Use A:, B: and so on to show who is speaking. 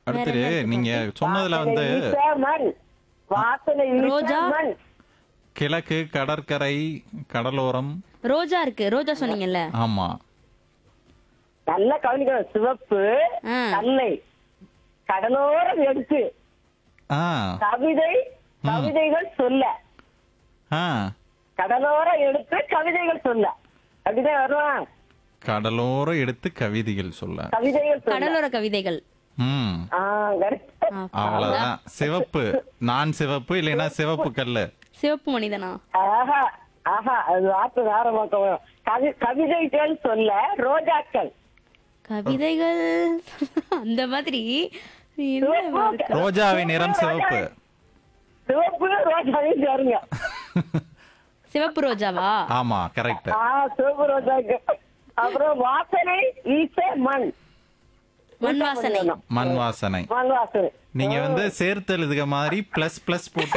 A: அடுத்து நீங்க சொன்னதுல வந்து
B: வீச மண் வாசனை வீச
C: ரோஜா?
B: மண்
A: கிழக்கு கடற்கரை கடலோரம்
C: ரோஜா இருக்கு ரோஜா சொன்னீங்கல்ல
A: ஆமா
B: நல்லா கவனிக்கணும் சிவப்பு
C: ஆ.
B: கல்லை கடலோரம் எடுத்து
A: ஆ
B: கவிதை கவிதைகள் சொல்ல
A: ஆ
B: கடலோரம் எடுத்து கவிதைகள் சொல்ல அப்படிதான் வருவான்
A: கடலோரம் எடுத்து கவிதைகள் சொல்ல
B: கவிதைகள் சொல்ல
C: கடலோர கவிதைகள்
A: ம்
B: ஆ, correct.
A: அவ்வளவுதான் சிவப்பு நான் சிவப்பு இல்லைன்னா சிவப்பு கல்லு
C: சிவப்பு மனிதனா
B: ஆஹா ஆஹா அது வார்த்தை வேற பக்கம் வரும். கவி கவிதைகள் சொல்ல ரோஜாக்கள்
C: கவிதைகள் அந்த மாதிரி என்ன இருக்கு?
A: ரோஜாவின் நிறம் சிவப்பு
B: சிவப்பு ரோஜாவையும் சேருங்க
C: சிவப்பு ரோஜாவா
A: ஆமா கரெக்ட்
B: ஆ சிவப்பு ரோஜாக்கு அப்புறம் வாசனை ஈச மண்
C: மண் வாசனை
A: மண் வாசனை
B: மண் வாசனை
A: நீங்க வந்து சேர்த்து எழுதுக மாதிரி பிளஸ் பிளஸ் போட்டு